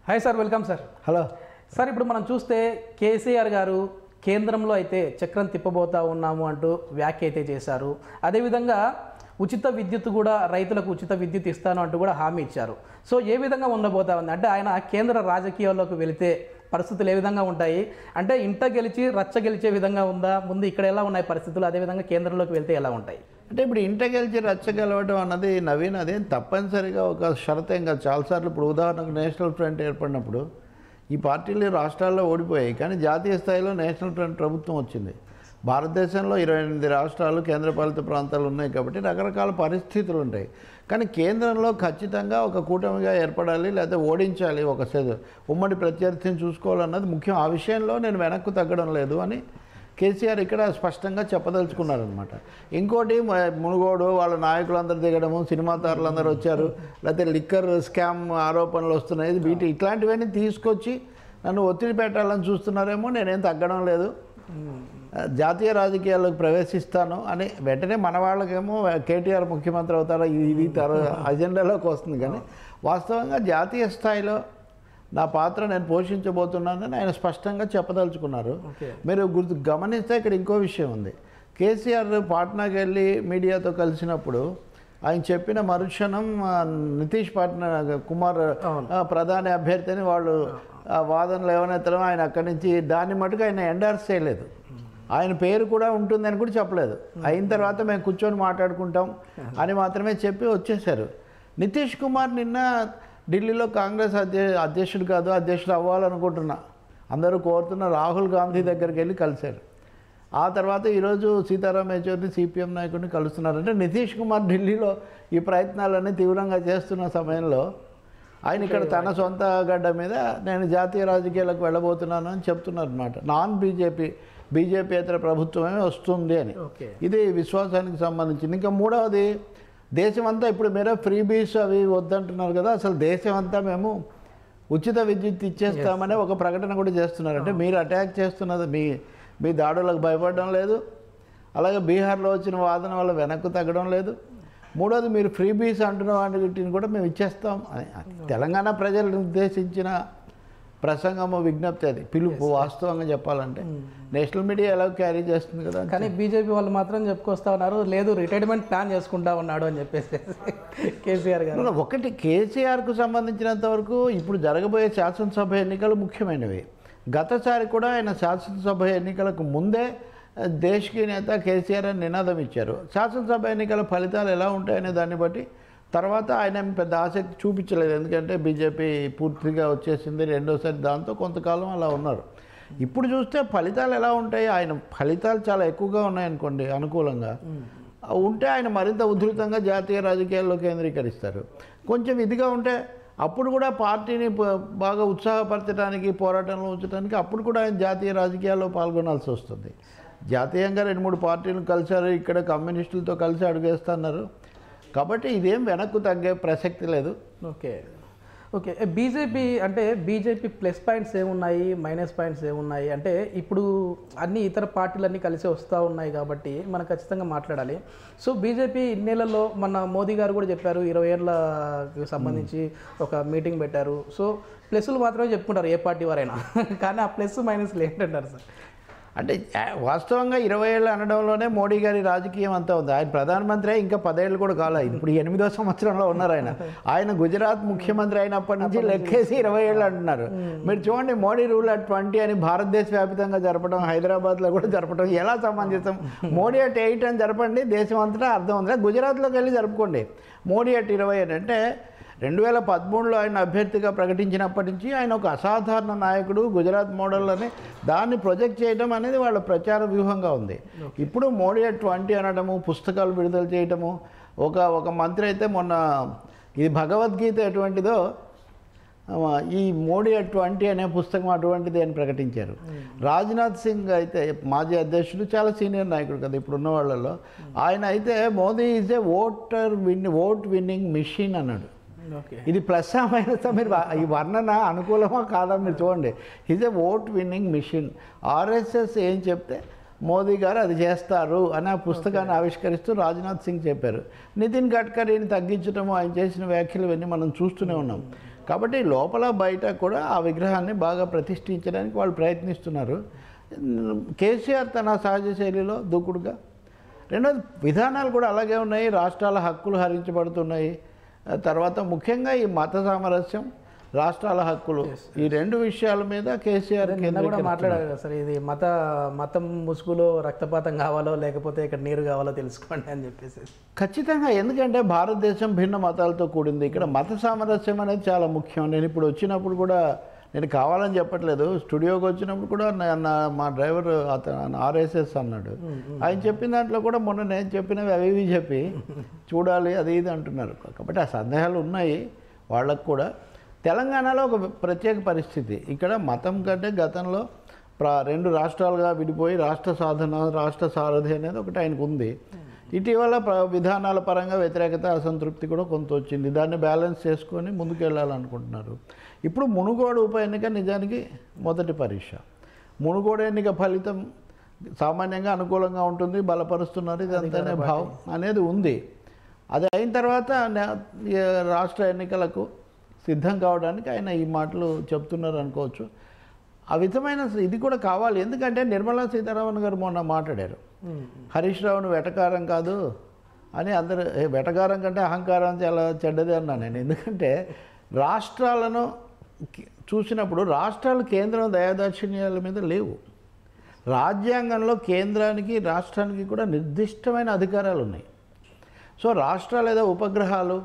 Hi sir welcome sir hello sir ఇప్పుడు మనం చూస్తే కేసీఆర్ గారు కేంద్రంలో అయితే చక్రం తిప్పబోతా ఉన్నాము అంటూ వ్యాఖ్య అయితే చేశారు అదేవిధంగా ఉచిత విద్యుత్ కూడా రైతులకు ఉచిత విద్యుత్ ఇస్తాను అంటూ కూడా హామీ ఇచ్చారు సో ఏ విధంగా ఉండబోతా ఉంది అంటే ఆయన కేంద్ర రాజకీయాల్లోకి వెళితే పరిస్థితులు ఏ విధంగా ఉంటాయి అంటే ఇంట గెలిచి రచ్చ గెలిచే విధంగా ఉందా ముందు ఇక్కడ ఎలా ఉన్నాయి పరిస్థితులు అదేవిధంగా కేంద్రంలోకి వెళ్తే ఎలా ఉంటాయి అంటే ఇప్పుడు ఇంట గెలిచి రచ్చగలవడం అన్నది నవీన్ అదేం తప్పనిసరిగా ఒక షరతేం కాదు చాలాసార్లు ఇప్పుడు ఉదాహరణకు నేషనల్ ఫ్రంట్ ఏర్పడినప్పుడు ఈ పార్టీలు రాష్ట్రాల్లో ఓడిపోయాయి కానీ జాతీయ స్థాయిలో నేషనల్ ఫ్రంట్ ప్రభుత్వం వచ్చింది భారతదేశంలో ఇరవై ఎనిమిది రాష్ట్రాలు కేంద్రపాలిత ప్రాంతాలు ఉన్నాయి కాబట్టి రకరకాల పరిస్థితులు ఉంటాయి కానీ కేంద్రంలో ఖచ్చితంగా ఒక కూటమిగా ఏర్పడాలి లేదా ఓడించాలి ఒక సెద- ఉమ్మడి ప్రత్యర్థిని చూసుకోవాలన్నది ముఖ్యం ఆ విషయంలో నేను వెనక్కు తగ్గడం లేదు అని కేసీఆర్ ఇక్కడ స్పష్టంగా చెప్పదలుచుకున్నారనమాట ఇంకోటి మ- మునుగోడు వాళ్ళ నాయకులందరూ దిగడము సినిమా తారులందరూ వచ్చారు లేకపోతే లిక్కర్ స్కామ్ ఆరోపణలు వస్తున్నాయి వీటి ఇట్లాంటివన్నీ తీసుకొచ్చి నన్ను ఒత్తిడి పెట్టాలని చూస్తున్నారేమో నేనేం తగ్గడం లేదు జాతీయ రాజకీయాల్లోకి ప్రవేశిస్తాను అని వెంటనే మన వాళ్ళకేమో కేటీఆర్ ముఖ్యమంత్రి అవుతారా ఇది ఇది తర్వాత అజెండాలోకి వస్తుంది కానీ వాస్తవంగా జాతీయ స్థాయిలో నా పాత్ర నేను పోషించబోతున్నానని ఆయన స్పష్టంగా చెప్పదలుచుకున్నారు ఓకే మీరు గుర్తు గమనిస్తే ఇక్కడ ఇంకో విషయం ఉంది కేసీఆర్ పాట్నాకి వెళ్ళి మీడియాతో కలిసినప్పుడు ఆయన చెప్పిన మరుక్షణం ఆ, నితీష్ పాట్నా కుమార్ అవును. ఆ, ప్రధాని అభ్యర్థి అని వాళ్ళు ఆ వాదనలు లేవనెత్తడం ఆయన అక్కడి నుంచి దాన్ని మటుకు ఆయన ఎండార్స్ చేయలేదు ఆయన పేరు కూడా ఉంటుందని కూడా చెప్పలేదు అయిన తర్వాత మేము కూర్చొని మాట్లాడుకుంటాం అని మాత్రమే చెప్పి వచ్చేశారు నితీష్ కుమార్ నిన్న ఢిల్లీలో కాంగ్రెస్ అధ్య అధ్యక్షుడు కాదు అధ్యక్షుడు అవ్వాలనుకుంటున్నా అందరూ కోరుతున్న రాహుల్ గాంధీ దగ్గరికి వెళ్ళి కలిశారు ఆ తర్వాత ఈరోజు సీతారాం యెచూరి సిపిఎం నాయకుడిని కలుస్తున్నారు అంటే నితీష్ కుమార్ ఢిల్లీలో ఈ ప్రయత్నాలన్నీ తీవ్రంగా చేస్తున్న సమయంలో ఆయన ఇక్కడ తన సొంత గడ్డ మీద నేను జాతీయ రాజకీయాలకు వెళ్ళబోతున్నాను అని చెప్తున్నారు అనమాట నాన్ బీజేపీ బీజేపీయేతర ప్రభుత్వమే వస్తుంది అని ఓకే ఇది విశ్వాసానికి సంబంధించింది ఇంకా మూడవది దేశమంతా ఇప్పుడు మీరే ఫ్రీ బీస్ అవి వద్దంటున్నారు కదా అసలు దేశమంతా మేము ఉచిత విద్యుత్ ఇచ్చేస్తామని ఒక ప్రకటన కూడా చేస్తున్నారు అంటే మీరు అటాక్ చేస్తున్నది మీ మీ దాడులకు భయపడడం లేదు అలాగే బీహార్లో వచ్చిన వాదన వల్ల వెనక్కు తగ్గడం లేదు మూడోది మీరు ఫ్రీ బీస్ అంటున్న వాటిని కూడా మేము ఇచ్చేస్తాం అని తెలంగాణ ప్రజలను ఉద్దేశించిన ప్రసంగము విజ్ఞప్తి అది పిలుపు వాస్తవంగా చెప్పాలంటే నేషనల్ మీడియా ఎలా క్యారీ చేస్తుంది కదా కానీ బీజేపీ వాళ్ళు మాత్రం చెప్పుకొస్తా ఉన్నారు లేదు రిటైర్మెంట్ ప్లాన్ చేసుకుంటా ఉన్నాడు అని చెప్పేసి కేసీఆర్ గారు ఒకటి కేసీఆర్కు సంబంధించినంత వరకు ఇప్పుడు జరగబోయే శాసనసభ ఎన్నికలు ముఖ్యమైనవి గతసారి కూడా ఆయన శాసనసభ ఎన్నికలకు ముందే దేశకి నేత కేసీఆర్ అని నినాదం ఇచ్చారు శాసనసభ ఎన్నికల ఫలితాలు ఎలా ఉంటాయనే దాన్ని బట్టి తర్వాత ఆయన ఏం పెద్ద ఆసక్తి చూపించలేదు ఎందుకంటే బీజేపీ పూర్తిగా వచ్చేసింది రెండోసారి దాంతో కొంతకాలం అలా ఉన్నారు ఇప్పుడు చూస్తే ఫలితాలు ఎలా ఉంటాయి ఆయన ఫలితాలు చాలా ఎక్కువగా ఉన్నాయనుకోండి అనుకూలంగా ఉంటే ఆయన మరింత ఉధృతంగా జాతీయ రాజకీయాల్లో కేంద్రీకరిస్తారు కొంచెం ఇదిగా ఉంటే అప్పుడు కూడా పార్టీని ప- బాగా ఉత్సాహపరచడానికి పోరాటంలో ఉంచడానికి అప్పుడు కూడా ఆయన జాతీయ రాజకీయాల్లో పాల్గొనాల్సి వస్తుంది జాతీయంగా రెండు మూడు పార్టీలు కలిశారు ఇక్కడ కమ్యూనిస్టులతో కలిసి అడుగేస్తున్నారు కాబట్టి ఇదేం వెనక్కు తగ్గే ప్రసక్తి లేదు ఓకే ఓకే బీజేపీ అంటే బీజేపీ ప్లస్ పాయింట్స్ ఏమున్నాయి మైనస్ పాయింట్స్ ఏమున్నాయి అంటే ఇప్పుడు అన్ని ఇతర పార్టీలన్నీ కలిసి వస్తూ ఉన్నాయి కాబట్టి మనం ఖచ్చితంగా మాట్లాడాలి సో బీజేపీ ఇన్నేళ్లలో మన మోదీ గారు కూడా చెప్పారు ఇరవై ఏళ్ళకి సంబంధించి ఒక మీటింగ్ పెట్టారు సో ప్లస్లు మాత్రమే చెప్పుకుంటారు ఏ పార్టీ వారైనా కానీ ఆ ప్లస్ మైనస్లు ఏంటంటారు సార్ అంటే ఆ, వాస్తవంగా ఇరవై ఏళ్ళు అనడంలోనే మోడీ గారి రాజకీయం అంతా ఉంది ఆయన ప్రధానమంత్రి అయి ఇంకా పదేళ్ళు కూడా కాలే ఇప్పుడు ఎనిమిదో సంవత్సరంలో ఉన్నారు ఆయన ఆయన గుజరాత్ ముఖ్యమంత్రి అయినప్పటి నుంచి లెక్కేసి ఇరవై ఏళ్ళు అంటున్నారు మీరు చూడండి మోడీ రూల్ అట్ ట్వంటీ అని భారతదేశ వ్యాప్తంగా జరపడం హైదరాబాద్లో కూడా జరపడం ఎలా సమంజసం మోడీ అట్ ఎయిట్ అని జరపండి దేశం అంతటా అర్థం ఉంది గుజరాత్లోకి వెళ్ళి జరుపుకోండి మోడీ అట్ ఇరవై అని అంటే రెండు వేల పదమూడులో ఆయన అభ్యర్థిగా ప్రకటించినప్పటి నుంచి ఆయన ఒక అసాధారణ నాయకుడు గుజరాత్ మోడల్ అని దాన్ని ప్రొజెక్ట్ చేయడం అనేది వాళ్ళ ప్రచార వ్యూహంగా ఉంది ఇప్పుడు మోడీ అట్ ట్వంటీ అనడము పుస్తకాలు విడుదల చేయటము ఒక ఒక మంత్రి అయితే మొన్న ఇది భగవద్గీత ఎటువంటిదో ఆ, ఈ మోడీ అట్ ట్వంటీ అనే పుస్తకం అటువంటిది అని ప్రకటించారు రాజ్నాథ్ సింగ్ అయితే మాజీ అధ్యక్షుడు చాలా సీనియర్ నాయకుడు కదా ఇప్పుడున్న వాళ్ళలో ఆయన అయితే Modi is a voter win vote winning mission అన్నాడు ఓకే ఇది ప్లస్ మైనస్ మీరు వా- ఈ వర్ణన అనుకూలమా కాదా మీరు చూడండి is a vote winning mission RSS ఏం చెప్తే మోదీ గారు అది చేస్తారు అని ఆ పుస్తకాన్ని ఆవిష్కరిస్తూ రాజ్నాథ్ సింగ్ చెప్పారు నితిన్ గడ్కరీని తగ్గించడము ఆయన చేసిన వ్యాఖ్యలు ఇవన్నీ మనం చూస్తూనే ఉన్నాం కాబట్టి లోపల బయట కూడా ఆ విగ్రహాన్ని బాగా ప్రతిష్ఠించడానికి వాళ్ళు ప్రయత్నిస్తున్నారు కేసీఆర్ తన సహజ శైలిలో దూకుడుగా రెండోది విధానాలు కూడా అలాగే ఉన్నాయి రాష్ట్రాల హక్కులు హరించబడుతున్నాయి ఆ తర్వాత ముఖ్యంగా ఈ మత సామరస్యం రాష్ట్రాల హక్కులు ఈ రెండు విషయాల మీద కేసీఆర్ నిన్న కూడా కేంద్రీకరిస్తున్నారు. మాట్లాడారు కదా సార్ ఇది మత మతం ముసుగులో రక్తపాతం కావాలో లేకపోతే ఇక్కడ నీరు కావాలో తెలుసుకోండి అని చెప్పేసి ఖచ్చితంగా ఎందుకంటే భారతదేశం భిన్న మతాలతో కూడింది ఇక్కడ మత సామరస్యం అనేది చాలా ముఖ్యం నేను ఇప్పుడు వచ్చినప్పుడు కూడా నేను కావాలని చెప్పట్లేదు స్టూడియోకి వచ్చినప్పుడు కూడా నా నా- మా డ్రైవర్ అతను ఆర్ఎస్ఎస్ అన్నాడు ఆయన చెప్పిన దాంట్లో కూడా మొన్న నేను చెప్పినవి అవి ఇవి చెప్పి చూడాలి అది ఇది అంటున్నారు కాబట్టి ఆ సందేహాలు ఉన్నాయి వాళ్ళకు కూడా తెలంగాణలో ఒక ప్రత్యేక పరిస్థితి ఇక్కడ మతం కంటే గతంలో ప్ర రెండు రాష్ట్రాలుగా విడిపోయి రాష్ట్ర సాధన రాష్ట్ర సారథి అనేది ఒకటి ఆయనకు ఉంది ఇటీవల ప్ర విధానాల పరంగా వ్యతిరేకత అసంతృప్తి కూడా కొంత వచ్చింది దాన్ని బ్యాలెన్స్ చేసుకొని ముందుకు వెళ్ళాలనుకుంటున్నారు ఇప్పుడు మునుగోడు ఉప ఎన్నిక నిజానికి మొదటి పరీక్ష మునుగోడు ఎన్నిక ఫలితం సామాన్యంగా అనుకూలంగా ఉంటుంది బలపరుస్తున్నారు ఇదంతానే భావం అనేది ఉంది అది అయిన తర్వాత నే- ఈ రాష్ట్ర ఎన్నికలకు సిద్ధం కావడానికి ఆయన ఈ మాటలు చెప్తున్నారు అనుకోవచ్చు ఆ విధమైన ఇది కూడా కావాలి ఎందుకంటే నిర్మలా సీతారామన్ గారు మొన్న మాట్లాడారు హరీష్ రావును వెటకారం కాదు అని అందరు "ఏ, వెటకారం కంటే అహంకారం చాలా చెడ్డది అన్నా నేను ఎందుకంటే రాష్ట్రాలను కి- చూసినప్పుడు రాష్ట్రాలు కేంద్రం దయాదాక్షిణ్యాల మీద లేవు రాజ్యాంగంలో కేంద్రానికి రాష్ట్రానికి కూడా నిర్దిష్టమైన అధికారాలు ఉన్నాయి సో రాష్ట్రాలు ఏదో ఉపగ్రహాలు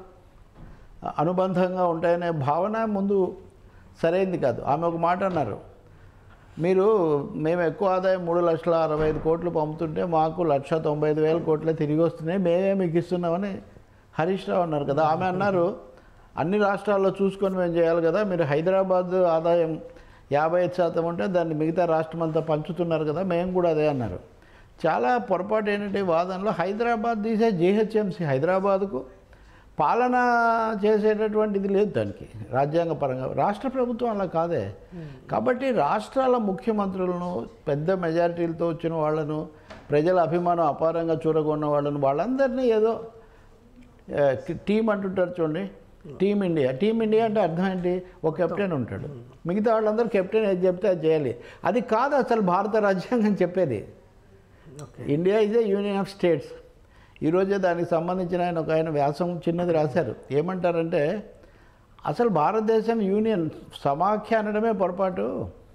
అనుబంధంగా ఉంటాయనే భావన ముందు సరైంది కాదు ఆమె ఒక మాట అన్నారు మీరు మేము ఎక్కువ ఆదాయం మూడు లక్షల అరవై ఐదు కోట్లు పంపుతుంటే మాకు లక్ష తొంభై ఐదు వేల కోట్లే తిరిగి వస్తున్నాయి మేమే మీకు ఇస్తున్నామని హరీష్ రావు అన్నారు కదా ఆమె అన్నారు అన్ని రాష్ట్రాల్లో చూసుకొని మేము చేయాలి కదా మీరు హైదరాబాద్ ఆదాయం యాభై ఐదు శాతం ఉంటే దాన్ని మిగతా రాష్ట్రం అంతా పంచుతున్నారు కదా మేము కూడా అదే అన్నారు చాలా పొరపాటు ఏంటంటే ఈ వాదనలో హైదరాబాద్ తీసే జీహెచ్ఎంసీ హైదరాబాద్కు పాలన చేసేటటువంటిది లేదు దానికి రాజ్యాంగ పరంగా రాష్ట్ర ప్రభుత్వం అలా కాదే కాబట్టి రాష్ట్రాల ముఖ్యమంత్రులను పెద్ద మెజారిటీలతో వచ్చిన వాళ్ళను ప్రజల అభిమానం అపారంగా చూరగొన్న వాళ్ళను వాళ్ళందరినీ ఏదో ఆ, టీం అంటుంటారు చూడండి టీం ఇండియా టీం ఇండియా అంటే అర్థం ఏంటి ఒక కెప్టెన్ ఉంటాడు మిగతా వాళ్ళందరూ కెప్టెన్ ఏది చెప్తే అది చేయాలి అది కాదు అసలు భారత రాజ్యాంగం చెప్పేది okay India is a union of states ఈరోజే దానికి సంబంధించిన ఆయన ఒక ఆయన వ్యాసం చిన్నది రాశారు ఏమంటారంటే అసలు భారతదేశం యూనియన్ సమాఖ్య అనడమే పొరపాటు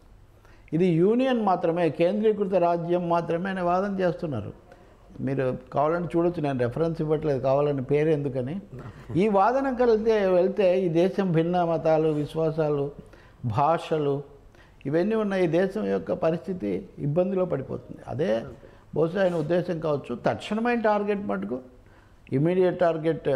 ఇది యూనియన్ మాత్రమే కేంద్రీకృత రాజ్యం మాత్రమే అనే వాదన చేస్తున్నారు మీరు కావాలంటే చూడొచ్చు నేను రెఫరెన్స్ ఇవ్వట్లేదు కావాలని పేరు ఎందుకని ఈ వాదన కలిగితే వెళ్తే ఈ దేశం భిన్న మతాలు విశ్వాసాలు భాషలు ఇవన్నీ ఉన్న ఈ దేశం యొక్క పరిస్థితి ఇబ్బందిలో పడిపోతుంది అదే బహుశా ఆయన ఉద్దేశం కావచ్చు తక్షణమైన టార్గెట్ మటుకు ఇమీడియట్ టార్గెట్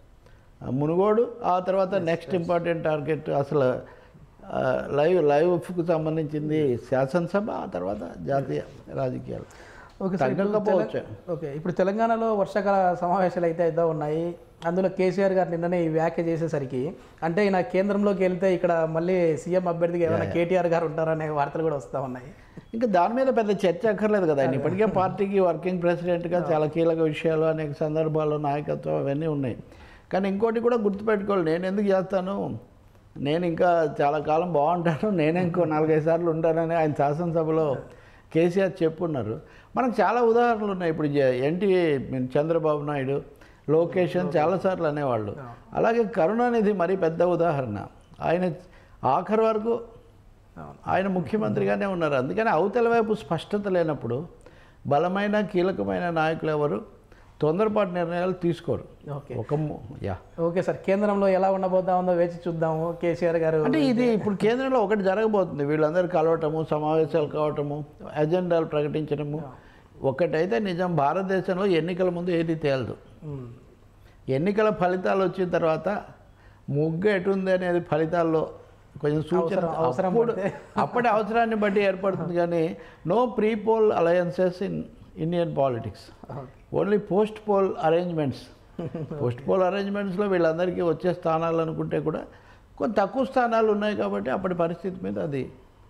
మునుగోడు ఆ తర్వాత నెక్స్ట్ ఇంపార్టెంట్ టార్గెట్ అసలు ఆ, లైవ్ లైవ్కు సంబంధించింది శాసనసభ ఆ తర్వాత జాతీయ రాజకీయాలు ఓకే సార్ ఇప్పుడు తగ్గకపోవచ్చు తెల- ఓకే ఇప్పుడు తెలంగాణలో వర్షాకాల సమావేశాలు అయితే అయితే ఉన్నాయి అందులో కేసీఆర్ గారు నిన్ననే ఈ వ్యాఖ్య చేసేసరికి అంటే ఈయన కేంద్రంలోకి వెళ్తే ఇక్కడ మళ్ళీ సీఎం అభ్యర్థిగా ఏమైనా కేటీఆర్ గారు ఉంటారనే వార్తలు కూడా వస్తూ ఉన్నాయి ఇంకా దాని మీద పెద్ద చర్చ అక్కర్లేదు కదా ఆయన ఇప్పటికే పార్టీకి వర్కింగ్ ప్రెసిడెంట్గా చాలా కీలక విషయాలు అనేక సందర్భాల్లో నాయకత్వం అవన్నీ ఉన్నాయి కానీ ఇంకోటి కూడా గుర్తుపెట్టుకోవాలి నేను ఎందుకు చేస్తాను నేను ఇంకా చాలా కాలం బాగుంటాను నేనే ఇంకో నాలుగైదు సార్లు ఉంటానని ఆయన శాసనసభలో కేసీఆర్ చెప్పున్నారు మనకు చాలా ఉదాహరణలు ఉన్నాయి ఇప్పుడు జ- ఎన్టీ చంద్రబాబు నాయుడు లోకేష్ అని చాలాసార్లు అనేవాళ్ళు అలాగే కరుణానిధి మరీ పెద్ద ఉదాహరణ ఆయన ఆఖరి వరకు అవును. ఆయన ముఖ్యమంత్రిగానే ఉన్నారు అందుకని అవతల వైపు స్పష్టత లేనప్పుడు బలమైన కీలకమైన నాయకులు ఎవరు తొందరపాటు నిర్ణయాలు తీసుకోరు ఓకే ఒక ము- యా ఓకే సార్ కేంద్రంలో ఎలా ఉండబోతా ఉందో వేచి చూద్దాము కేసీఆర్ గారు అంటే ఇది ఇప్పుడు కేంద్రంలో ఒకటి జరగబోతుంది వీళ్ళందరూ కలవటము సమావేశాలు కావటము ఎజెండాలు ప్రకటించడము ఒకటైతే నిజం భారతదేశంలో ఎన్నికల ముందు ఏది తేలదు ఉమ్. ఎన్నికల ఫలితాలు వచ్చిన తర్వాత ముగ్గు ఎటుంది అనేది ఫలితాల్లో కొంచెం సూచన అవసరం- అవసరం అప్పుడు పడితే. అప్పటి అవసరాన్ని బట్టి ఏర్పడుతుంది కానీ no pre poll alliances in Indian politics okay. Only post poll arrangements post poll అరేంజ్మెంట్స్లో వీళ్ళందరికీ వచ్చే స్థానాలు అనుకుంటే కూడా కొంత తక్కువ స్థానాలు ఉన్నాయి కాబట్టి అప్పటి పరిస్థితి మీద అది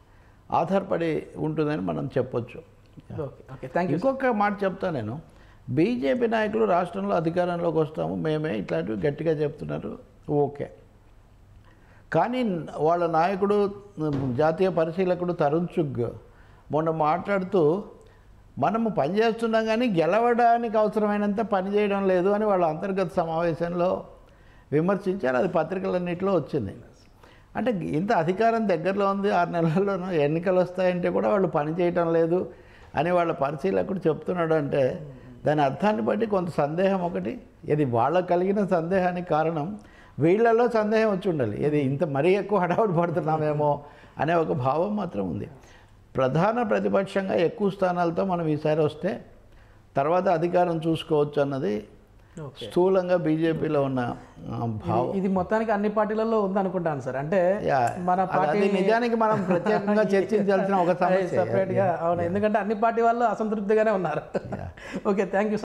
ఆధారపడి ఉంటుందని మనం చెప్పొచ్చు ఓకే ఓకే థ్యాంక్ యూ ఇంకొక మాట చెప్తా నేను బీజేపీ నాయకులు రాష్ట్రంలో అధికారంలోకి వస్తాము మేమే ఇట్లాంటివి గట్టిగా చెప్తున్నారు ఓకే కానీ వాళ్ళ నాయకుడు జాతీయ పరిశీలకుడు తరుణ్ చుగ్ మొన్న మాట్లాడుతూ మనము పని చేస్తున్నాం కానీ గెలవడానికి అవసరమైనంత పని చేయడం లేదు అని వాళ్ళ అంతర్గత సమావేశంలో విమర్శించారు అది పత్రికలన్నింటిలో వచ్చింది అంటే ఇంత అధికారం దగ్గరలో ఉంది ఆరు నెలల్లోనూ ఎన్నికలు వస్తాయంటే కూడా వాళ్ళు పని చేయటం లేదు అని వాళ్ళ పరిశీలకుడు చెప్తున్నాడు అంటే దాని అర్థాన్ని బట్టి కొంత సందేహం ఒకటి ఇది వాళ్ళకు కలిగిన సందేహానికి కారణం వీళ్ళలో సందేహం వచ్చి ఉండాలి ఇది ఇంత మరీ ఎక్కువ హడావుడి పడుతున్నామేమో అనే ఒక భావం మాత్రం ఉంది ప్రధాన ప్రతిపక్షంగా ఎక్కువ స్థానాలతో మనం ఈసారి వస్తే తర్వాత అధికారం చూసుకోవచ్చు అన్నది ఓకే స్థూలంగా బీజేపీలో ఉన్న ఆ, భావం ఇది మొత్తానికి అన్ని పార్టీలలో ఉంది అనుకుంటాను సార్ అంటే యా, మన అది- పార్టీ అది నిజానికి మనం ప్రత్యేకంగా చర్చించాల్సిన ఒక సమస్య సపరేట్ గా అవును ఎందుకంటే అన్ని పార్టీ వాళ్ళు అసంతృప్తిగానే ఉన్నారు ఓకే థ్యాంక్ యూ